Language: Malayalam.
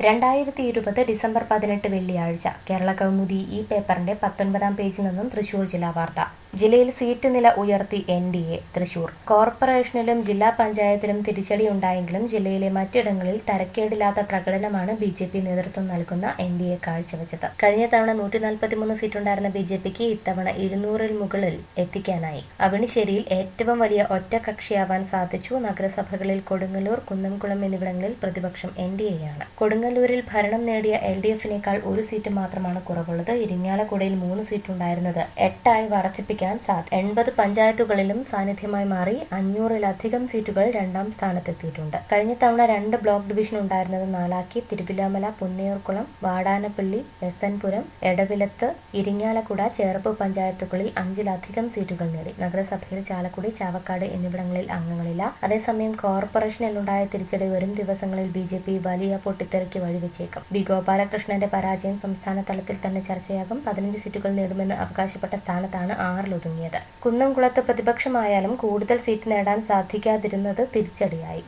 രണ്ടായിരത്തി ഇരുപത് ഡിസംബർ പതിനെട്ട് വെള്ളിയാഴ്ച കേരള കൗമുദി ഈ പേപ്പറിന്റെ പത്തൊൻപതാം പേജിൽ നിന്നും തൃശൂർ ജില്ലാ വാർത്ത ജില്ലയിൽ സീറ്റ് നില ഉയർത്തി എൻ ഡി എ തൃശൂർ കോർപ്പറേഷനിലും ജില്ലാ പഞ്ചായത്തിലും തിരിച്ചടിയുണ്ടായെങ്കിലും ജില്ലയിലെ മറ്റിടങ്ങളിൽ തരക്കേടില്ലാത്ത പ്രകടനമാണ് ബി ജെ പി നേതൃത്വം നൽകുന്ന എൻ ഡി എ കാഴ്ചവെച്ചത് കഴിഞ്ഞ തവണ നൂറ്റി നാൽപ്പത്തിമൂന്ന് സീറ്റുണ്ടായിരുന്ന ബി ജെ പിക്ക് ഇത്തവണ ഇരുന്നൂറിൽ മുകളിൽ എത്തിക്കാനായി അവണിശ്ശേരിയിൽ ഏറ്റവും വലിയ ഒറ്റകക്ഷിയാവാൻ സാധിച്ചു നഗരസഭകളിൽ കൊടുങ്ങല്ലൂർ കുന്നംകുളം എന്നിവിടങ്ങളിൽ പ്രതിപക്ഷം എൻ ഡി എയാണ് കൊടുങ്ങല്ലൂരിൽ ഭരണം നേടിയ എൽ ഡി എഫിനേക്കാൾ ഒരു സീറ്റ് മാത്രമാണ് കുറവുള്ളത് ഇരിങ്ങാലക്കുടയിൽ മൂന്ന് സീറ്റുണ്ടായിരുന്നത് എട്ടായി വർദ്ധിപ്പിക്കാൻ സാധ്യത എൺപത് പഞ്ചായത്തുകളിലും സാന്നിധ്യമായി മാറി അഞ്ഞൂറിലധികം സീറ്റുകൾ രണ്ടാം സ്ഥാനത്തെത്തിയിട്ടുണ്ട് കഴിഞ്ഞ തവണ രണ്ട് ബ്ലോക്ക് ഡിവിഷൻ ഉണ്ടായിരുന്നത് നാലാക്കി തിരുവില്ലാമല പുന്നയൂർക്കുളം വാടാനപ്പള്ളി എസ് എൻ പുരം എടവിലത്ത് ഇരിങ്ങാലക്കുട ചേർപ്പ് പഞ്ചായത്തുകളിൽ അഞ്ചിലധികം സീറ്റുകൾ നേടി നഗരസഭയിൽ ചാലക്കുടി ചാവക്കാട് എന്നിവിടങ്ങളിൽ അംഗങ്ങളില്ല അതേസമയം കോർപ്പറേഷനിലുണ്ടായ തിരിച്ചടി വരും ദിവസങ്ങളിൽ ബി ജെ പി വലിയ പൊട്ടിത്തെറിക്ക് വഴിവെച്ചേക്കും ബി ഗോപാലകൃഷ്ണന്റെ പരാജയം സംസ്ഥാന തലത്തിൽ തന്നെ ചർച്ചയാകും പതിനഞ്ച് സീറ്റുകൾ നേടുമെന്ന് അവകാശപ്പെട്ട സ്ഥാനത്താണ് ആറിലൊതുങ്ങിയത് കുന്നംകുളത്ത് പ്രതിപക്ഷമായാലും കൂടുതൽ സീറ്റ് നേടാൻ സാധിക്കാതിരുന്നത് തിരിച്ചടിയായി